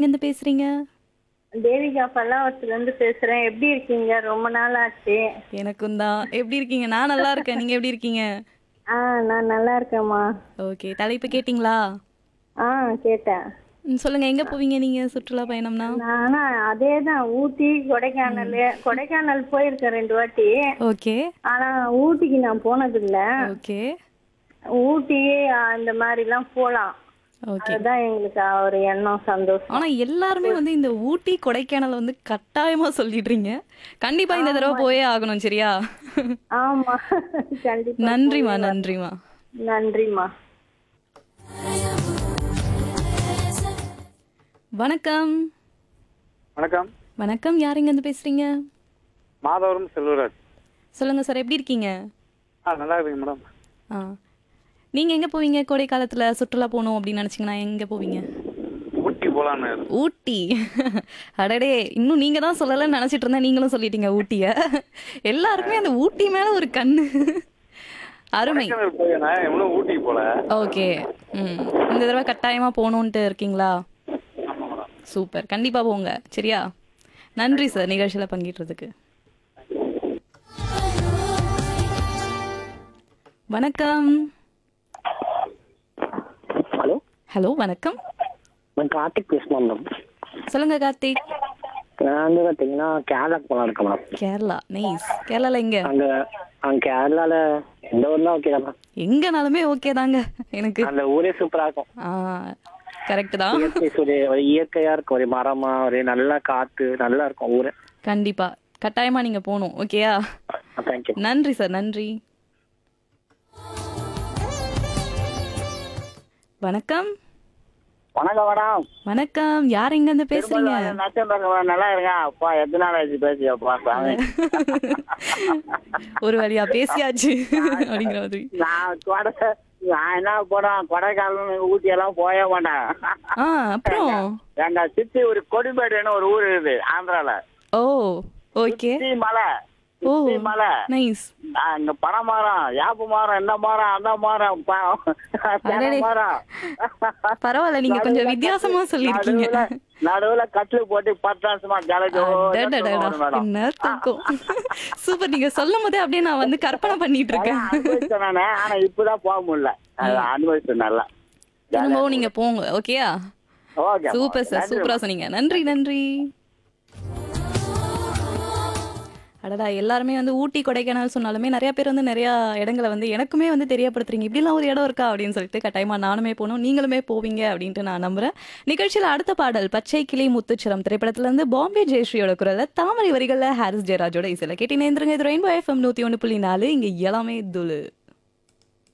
எங்கேருந்து பேசுறீங்க தேவிகா பல்லாவரத்துல இருந்து பேசுறேன் எப்படி இருக்கீங்க ரொம்ப நாள் ஆச்சு எனக்கும் தான் எப்படி இருக்கீங்க நான் நல்லா இருக்கேன் நீங்க எப்படி இருக்கீங்க ஆ நான் நல்லா இருக்கேம்மா ஓகே தலைப்பு கேட்டிங்களா ஆ கேட்டேன் ம், சொல்லுங்க எங்க போவீங்க நீங்க சுற்றுலா பயணம்னா நானா அதே தான் ஊட்டி கொடைக்கானல் கொடைக்கானல் போயிருக்கேன் ரெண்டு வாட்டி ஓகே ஆனா ஊட்டிக்கு நான் போனதில்ல ஓகே ஊட்டி ஆ, இந்த மாதிரிலாம் போலாம் ஓகே அதுதான் எங்களுக்கு ஒரு எண்ணம் சந்தோஷம் ஆனா எல்லாருமே வந்து இந்த ஊட்டி கொடைக்கானல் வந்து கட்டாயமா சொல்லிடுறீங்க கண்டிப்பா இந்த தடவை போயே ஆகணும் சரியா ஆமா கண்டிப்பா நன்றிமா நன்றிமா நன்றிம்மா வணக்கம் வணக்கம் வணக்கம் யார் இங்க இருந்து பேசுறீங்க மாதவரம் செல்வராஜ் சொல்லுங்க சார் எப்படி இருக்கீங்க ஆ நல்லா இருக்குங்க மேடம் ஆ நீங்க எங்க போவீங்க கோடை காலத்துல சுற்றுலா போகணும் அப்படின்னு நினைச்சீங்கன்னா எங்க போவீங்க ஊட்டி போலான்னு ஊட்டி அடடே இன்னும் நீங்க தான் சொல்லலன்னு நினைச்சிட்டு இருந்தேன் நீங்களும் சொல்லிட்டீங்க ஊட்டிய எல்லாருக்குமே அந்த ஊட்டி மேல ஒரு கண்ணு அருமை கொடைக்கானல் போயிருந்தேன் இன்னும் ஊட்டிக்கு போல ஓகே ம் இந்த தடவை கட்டாயமா போகணுன்ட்டு இருக்கீங்களா ஆமாம் மேடம் சூப்பர் கண்டிப்பா போங்க சரியா நன்றி சார் நிகழ்ச்சியில பங்கேற்றதுக்கு வணக்கம் ஹலோ ஹலோ வணக்கம் நான் கார்த்திக் பேசுகிறேன் மேடம் சொல்லுங்க கார்த்திக் நான் வந்து பார்த்தீங்கன்னா கேரளாக்கு போகலாம் இருக்கேன் மேடம் கேரளா நைஸ் கேரளால எங்க அங்கே அங்கே கேரளாவில் எந்த ஊர்னா ஓகே தான் மேம் எங்கனாலுமே ஓகே தாங்க எனக்கு அந்த ஊரே சூப்பராக இருக்கும் ஆ கரெக்ட் தான் இயற்கை சூரிய ஒரு இயற்கையாக இருக்கும் ஒரு மரமா ஒரு நல்ல காற்று நல்லா இருக்கும் ஊரே கண்டிப்பா கட்டாயமா நீங்க போகணும் ஓகேயா தேங்க்யூ நன்றி சார் நன்றி வணக்கம் வணக்கம் மேடம் வணக்கம் யார் எங்க இருந்து பேசுறீங்க நச்சம்பரம் நல்லா இருங்க அப்பா எத்தனை நாள் ஆச்சு பேசி அப்பா சாமி ஒரு வழியா பேசியாச்சு அப்படிங்கிற மாதிரி நான் கொடை நான் என்ன போனேன் கொடைக்கானல் ஊட்டி எல்லாம் போய மாட்டேன் ஆ அப்புறம் எங்க சித்தி ஒரு கொடிமேடுன்னு ஒரு ஊர் இருக்குது ஆந்திரால ஓ ஓகே சித்தி மலை ஓ சித்தி மலை நைஸ் அங்க பனை மரம் யாப்பு மரம் இந்த மரம் அந்த மரம் ப- தென்னை அடடே. மரம் பரவாயில்ல நீங்க கொஞ்சம் நடுவுல வித்தியாசமா கட்டு- சொல்லிருக்கீங்க நடுவுல- நடுவுல கட்டில் போட்டு பத்து வருஷமா ஜலஜோ அடடடடா, என்ன தூக்கம் சூப்பர் நீங்க சொல்லும் போதே அப்படியே நான் வந்து கற்பனை பண்ணிட்டு இருக்கேன் அனுபவிச்சேன் நானு ஆனா இப்பதான் போக முடியல அது அனுபவிச்சேன் நல்லா திரும்பவும் நீங்க போங்க ஓகேயா ஓகே சூப்பர் சார் சூப்பரா சொன்னீங்க நன்றி நன்றி அடடா எல்லாருமே வந்து ஊட்டி கொடைக்கானல் சொன்னாலுமே நிறைய பேர் வந்து நிறைய இடங்களை வந்து எனக்குமே வந்து தெரியப்படுத்துறீங்க இப்படிலாம் ஒரு இடம் இருக்கா அப்படின்னு சொல்லிட்டு கட்டாயமா நானுமே போகணும் நீங்களுமே போவீங்க அப்படின்ட்டு நான் நம்புறேன் நிகழ்ச்சியில் அடுத்த பாடல் பச்சை கிளி முத்துச்சிரம் திரைப்படத்துல இருந்து பாம்பே ஜெயஸ்ரீயோட குரல்ல தாமரை வரிகள்ல ஹாரிஸ் ஜெயராஜோட இசையில கேட்டு நேந்திரங்க இது ரெயின்போ எஃப்எம் நூத்தி ஒன்று புள்ளி நாலு இங்க எல்லாமே துளு